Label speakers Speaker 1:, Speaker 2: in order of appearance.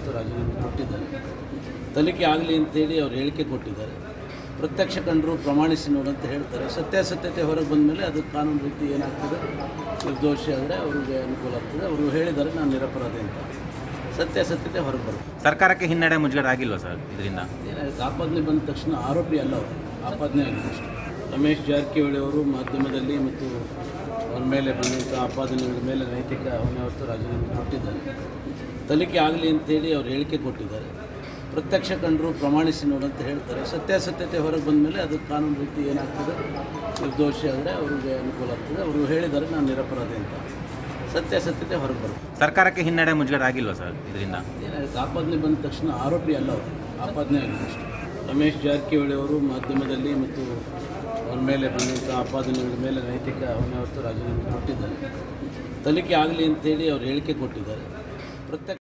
Speaker 1: ಹೊತ್ತು ರಾಜೀನಾಮೆ ಕೊಟ್ಟಿದ್ದಾರೆ ತನಿಖೆ ಆಗಲಿ ಅಂತೇಳಿ ಅವ್ರು ಹೇಳಿಕೆ ಕೊಟ್ಟಿದ್ದಾರೆ ಪ್ರತ್ಯಕ್ಷ ಕಂಡರು ಪ್ರಮಾಣಿಸಿ ನೋಡಂತ ಹೇಳ್ತಾರೆ ಸತ್ಯಾಸತ್ಯತೆ ಹೊರಗೆ ಬಂದ ಮೇಲೆ ಅದು ಕಾನೂನು ರೀತಿ ಏನಾಗ್ತದೆ ನಿರ್ದೋಷಿ ಆದರೆ ಅವ್ರಿಗೆ ಅನುಕೂಲ ಆಗ್ತದೆ ಅವರು ಹೇಳಿದ್ದಾರೆ ನಾನು ನಿರಪರಾಧಿ ಅಂತ ಸತ್ಯಾಸತ್ಯತೆ ಹೊರಗೆ ಬರುತ್ತೆ
Speaker 2: ಸರ್ಕಾರಕ್ಕೆ ಹಿನ್ನಡೆ ಮುಜುಗರ ಆಗಿಲ್ವಾ ಸರ್ ಇದರಿಂದ
Speaker 1: ಏನಾಗುತ್ತೆ ಆಪಾದನೆ ಬಂದ ತಕ್ಷಣ ಆರೋಪಿ ಅಲ್ಲ ಅವರು ಆಪಾದನೆ ಆಗಿದೆ ಅಷ್ಟೇ ರಮೇಶ್ ಜಾರಕಿಹೊಳಿ ಅವರು ಮಾಧ್ಯಮದಲ್ಲಿ ಮತ್ತು ಅವ್ರ ಮೇಲೆ ಬಂದಂಥ ಆಪಾದನೆಗಳ ಮೇಲೆ ನೈತಿಕ ಹೊಣೆ ಹೊತ್ತು ರಾಜೀನಾಮೆ ಕೊಟ್ಟಿದ್ದಾರೆ ತನಿಖೆ ಆಗಲಿ ಅಂತೇಳಿ ಅವ್ರು ಹೇಳಿಕೆ ಕೊಟ್ಟಿದ್ದಾರೆ ಪ್ರತ್ಯಕ್ಷ ಕಂಡರು ಪ್ರಮಾಣಿಸಿ ನೋಡಂತ ಹೇಳ್ತಾರೆ ಸತ್ಯಾಸತ್ಯತೆ ಹೊರಗೆ ಬಂದ ಮೇಲೆ ಅದು ಕಾನೂನು ರೀತಿ ಏನಾಗ್ತದೆ ನಿರ್ದೋಷಿ ಆದರೆ ಅವ್ರಿಗೆ ಅನುಕೂಲ ಆಗ್ತದೆ ಅವರು ಹೇಳಿದ್ದಾರೆ ನಾನು ನಿರಪರಾಧಿ ಅಂತ ಸತ್ಯಾಸತ್ಯತೆ ಹೊರಗೆ ಬರುತ್ತೆ
Speaker 2: ಸರ್ಕಾರಕ್ಕೆ ಹಿನ್ನಡೆ ಮುಜುಗರ ಆಗಿಲ್ವಾ ಸರ್ ಇದರಿಂದ
Speaker 1: ಏನಾಗುತ್ತೆ ಆಪಾದನೆ ಬಂದ ತಕ್ಷಣ ಆರೋಪಿ ಅಲ್ಲ ಅವರು ಆಪಾದನೆ ಆಗಿದೆ ಅಷ್ಟೇ ರಮೇಶ್ ಜಾರಕಿಹೊಳಿ ಅವರು ಮಾಧ್ಯಮದಲ್ಲಿ ಮತ್ತು ಅವ್ರ ಮೇಲೆ ಬಂದಂಥ ಆಪಾದನೆಗಳ ಮೇಲೆ ನೈತಿಕ ಹೊಣೆ ಹೊತ್ತು ರಾಜೀನಾಮೆ ಕೊಟ್ಟಿದ್ದಾರೆ ತನಿಖೆ ಆಗಲಿ ಅಂತೇಳಿ ಅವ್ರು ಹೇಳಿಕೆ ಕೊಟ್ಟಿದ್ದಾರೆ ಪ್ರತ್ಯಕ್ಷ